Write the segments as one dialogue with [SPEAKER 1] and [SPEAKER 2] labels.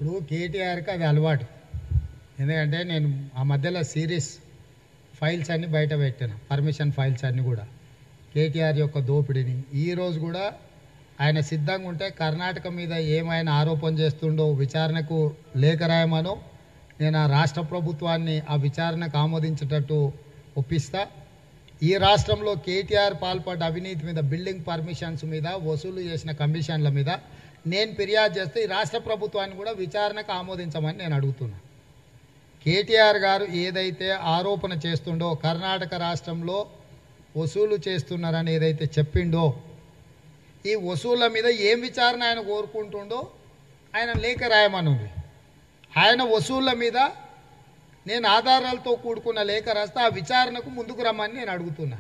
[SPEAKER 1] ఇప్పుడు కేటీఆర్కి అది అలవాటు ఎందుకంటే నేను ఆ మధ్యలో సిరీస్ ఫైల్స్ అన్ని బయట పెట్టాను పర్మిషన్ ఫైల్స్ అన్ని కూడా కేటీఆర్ యొక్క దోపిడీని ఈరోజు కూడా ఆయన సిద్ధంగా ఉంటే కర్ణాటక మీద ఏమైనా ఆరోపణ చేస్తుండో విచారణకు లేఖ రాయమనో నేను ఆ రాష్ట్ర ప్రభుత్వాన్ని ఆ విచారణకు ఆమోదించేటట్టు ఒప్పిస్తా ఈ రాష్ట్రంలో కేటీఆర్ పాల్పడ్డ అవినీతి మీద బిల్డింగ్ పర్మిషన్స్ మీద వసూలు చేసిన కమిషన్ల మీద నేను ఫిర్యాదు చేస్తే ఈ రాష్ట్ర ప్రభుత్వాన్ని కూడా విచారణకు ఆమోదించమని నేను అడుగుతున్నా కేటీఆర్ గారు ఏదైతే ఆరోపణ చేస్తుండో కర్ణాటక రాష్ట్రంలో వసూలు చేస్తున్నారని ఏదైతే చెప్పిండో ఈ వసూళ్ళ మీద ఏం విచారణ ఆయన కోరుకుంటుండో ఆయన లేఖ రాయమనుంది ఆయన వసూళ్ళ మీద నేను ఆధారాలతో కూడుకున్న లేఖ రాస్తే ఆ విచారణకు ముందుకు రమ్మని నేను అడుగుతున్నా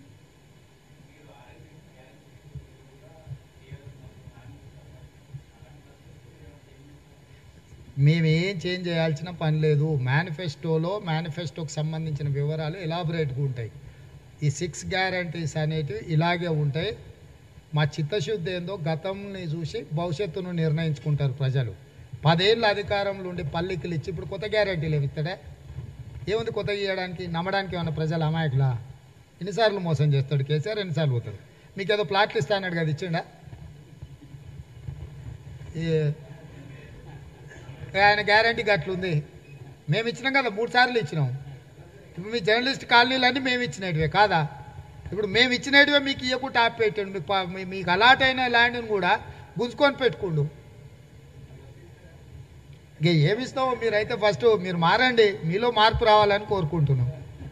[SPEAKER 1] మేము ఏం చేంజ్ చేయాల్సిన పని లేదు మేనిఫెస్టోలో మేనిఫెస్టోకి సంబంధించిన వివరాలు ఎలాబరేట్గా ఉంటాయి ఈ సిక్స్ గ్యారంటీస్ అనేటివి ఇలాగే ఉంటాయి మా చిత్తశుద్ధి ఏందో గతంని చూసి భవిష్యత్తును నిర్ణయించుకుంటారు ప్రజలు పదేళ్ళ అధికారంలో ఉండి పల్లికలు ఇచ్చి ఇప్పుడు కొత్త గ్యారంటీలు ఏమి ఇస్తాడే ఏముంది కొత్త ఇవ్వడానికి నమ్మడానికి ఏమన్నా ప్రజలు అమాయకులా ఎన్నిసార్లు మోసం చేస్తాడు కేసీఆర్ ఎన్నిసార్లు పోతాడు మీకు ఏదో ప్లాట్లు ఇస్తా అన్నాడు కదా ఇచ్చిండా ఈ- ఆయన గ్యారంటీకి అట్లుంది మేము ఇచ్చినాం కదా మూడు సార్లు ఇచ్చినాం ఇప్పుడు మీ జర్నలిస్ట్ కాలనీలన్నీ మేము ఇచ్చినటివే కాదా ఇప్పుడు మేము ఇచ్చినటివే మీకు ఇవ్వకుండా ఆపి పెట్టండి మీకు పా- మీ- మీకు అలాట్ అయిన ల్యాండ్ని కూడా గుంజుకొని పెట్టుకోండు ఇక ఏమి ఇస్తామో మీరైతే ఫస్ట్ మీరు మారండి మీలో మార్పు రావాలని కోరుకుంటున్నాం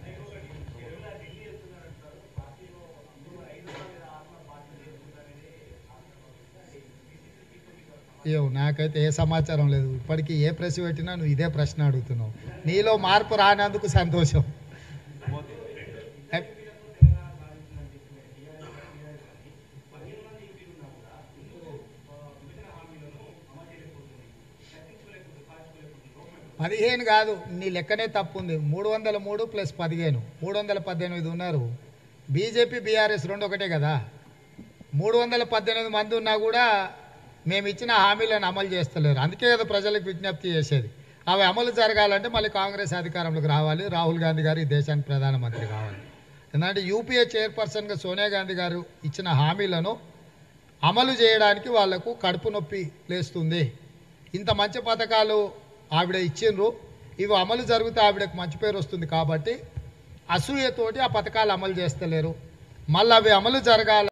[SPEAKER 1] ఏమో నాకైతే ఏ సమాచారం లేదు ఇప్పటికీ ఏ ప్రెస్ పెట్టినా నువ్వు ఇదే ప్రశ్న అడుగుతున్నావు నీలో మార్పు రానందుకు సంతోషం పదిహేను కాదు నీ లెక్కనే తప్పు ఉంది మూడు వందల మూడు ప్లస్ పదిహేను మూడు వందల పద్దెనిమిది ఉన్నారు బీజేపీ బీఆర్ఎస్ రెండు ఒకటే కదా మూడు వందల పద్దెనిమిది మంది ఉన్నా కూడా మేము ఇచ్చిన హామీలను అమలు చేస్తలేరు అందుకే కదా ప్రజలకు విజ్ఞప్తి చేసేది అవి అమలు జరగాలంటే మళ్ళీ కాంగ్రెస్ అధికారంలోకి రావాలి రాహుల్ గాంధీ గారు ఈ దేశానికి ప్రధానమంత్రి కావాలి ఎందుకంటే యూపీఏ చైర్పర్సన్గా సోనియా గాంధీ గారు ఇచ్చిన హామీలను అమలు చేయడానికి వాళ్లకు కడుపు నొప్పి లేస్తుంది ఇంత మంచి పథకాలు ఆవిడ ఇచ్చిండ్రు ఇవి అమలు జరిగితే ఆవిడకు మంచి పేరు వస్తుంది కాబట్టి అసూయతోటి ఆ పథకాలు అమలు చేస్తలేరు మళ్ళీ అవి అమలు జరగాలి